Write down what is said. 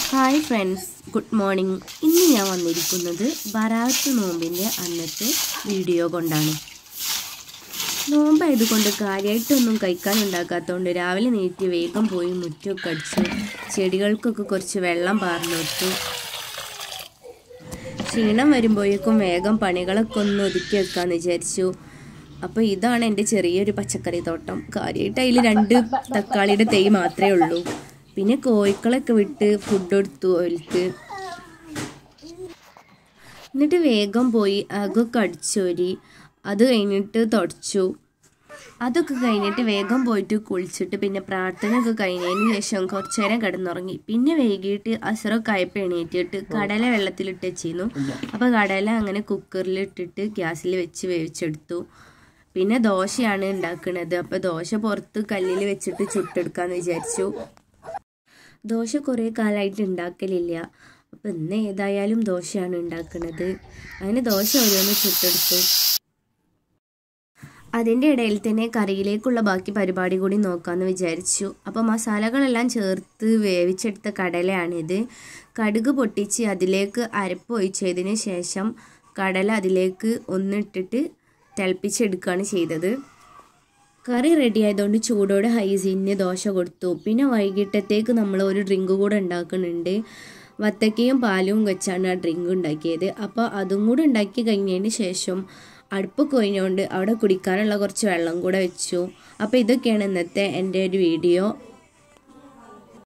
hi friends good morning ഇന്ന് ഞാൻ വന്നിരിക്കുന്നത് ബറാത്ത് നോമ്പിൻ്റെ അന്നത്തെ വീഡിയോ കൊണ്ടാണ് നോമ്പായതുകൊണ്ട് കാര്യമായിട്ടൊന്നും കഴിക്കാൻ ഉണ്ടാക്കാത്തതുകൊണ്ട് രാവിലെ നീട്ടി വേഗം പോയി മുറ്റമൊക്കെ അടിച്ചു ചെടികൾക്കൊക്കെ കുറച്ച് വെള്ളം പാർന്നിട്ടു ക്ഷീണം വരുമ്പോഴേക്കും വേഗം പണികളൊക്കെ ഒന്ന് ഒതുക്കി വെക്കാമെന്ന് വിചാരിച്ചു അപ്പോൾ ഇതാണ് എൻ്റെ ചെറിയൊരു പച്ചക്കറി തോട്ടം കാര്യമായിട്ട് അതിൽ രണ്ട് തക്കാളിയുടെ തൈ മാത്രമേ ഉള്ളൂ പിന്നെ കോഴിക്കളൊക്കെ വിട്ട് ഫുഡ് കൊടുത്തു അവർക്ക് എന്നിട്ട് വേഗം പോയി അകൊക്കെ അടിച്ചോരി അത് കഴിഞ്ഞിട്ട് തുടച്ചു അതൊക്കെ കഴിഞ്ഞിട്ട് വേഗം പോയിട്ട് കുളിച്ചിട്ട് പിന്നെ പ്രാർത്ഥനയൊക്കെ കഴിഞ്ഞതിന് ശേഷം കുറച്ചു നേരം കിടന്നുറങ്ങി പിന്നെ വൈകിട്ട് അസറൊക്കെ ആയപ്പോൾ എണീറ്റിട്ട് കടല വെള്ളത്തിലിട്ട് വെച്ചിരുന്നു അപ്പോൾ കടല അങ്ങനെ കുക്കറിൽ ഇട്ടിട്ട് ഗ്യാസിൽ വെച്ച് വേവിച്ചെടുത്തു പിന്നെ ദോശയാണ് ഉണ്ടാക്കുന്നത് അപ്പോൾ ദോശ പുറത്ത് കല്ലിൽ വെച്ചിട്ട് ചുട്ടെടുക്കാമെന്ന് വിചാരിച്ചു ദോശ കുറേ കാലമായിട്ട് ഉണ്ടാക്കലില്ല അപ്പം ഇന്ന് ഏതായാലും ദോശയാണ് ഉണ്ടാക്കുന്നത് അങ്ങനെ ദോശ ഓരോന്ന് ചുട്ടെടുത്തു അതിൻ്റെ ഇടയിൽ തന്നെ കറിയിലേക്കുള്ള ബാക്കി പരിപാടി കൂടി നോക്കാമെന്ന് വിചാരിച്ചു അപ്പോൾ മസാലകളെല്ലാം ചേർത്ത് വേവിച്ചെടുത്ത കടലയാണിത് കടുക് പൊട്ടിച്ച് അതിലേക്ക് അരപ്പ് ഒഴിച്ചതിന് ശേഷം കടല അതിലേക്ക് ഒന്നിട്ടിട്ട് തിളപ്പിച്ചെടുക്കുകയാണ് ചെയ്തത് കറി റെഡി ആയതുകൊണ്ട് ചൂടോടെ ഹൈസീനിന് ദോശ കൊടുത്തു പിന്നെ വൈകിട്ടത്തേക്ക് നമ്മൾ ഒരു ഡ്രിങ്ക് കൂടെ ഉണ്ടാക്കുന്നുണ്ട് വത്തക്കയും പാലും വെച്ചാണ് ആ ഡ്രിങ്ക് ഉണ്ടാക്കിയത് അപ്പോൾ അതും കൂടെ ഉണ്ടാക്കി കഴിഞ്ഞതിന് ശേഷം അടുപ്പ് കൊഴിഞ്ഞുകൊണ്ട് അവിടെ കുടിക്കാനുള്ള കുറച്ച് വെള്ളം കൂടെ വെച്ചു അപ്പോൾ ഇതൊക്കെയാണ് ഇന്നത്തെ എൻ്റെ ഒരു വീഡിയോ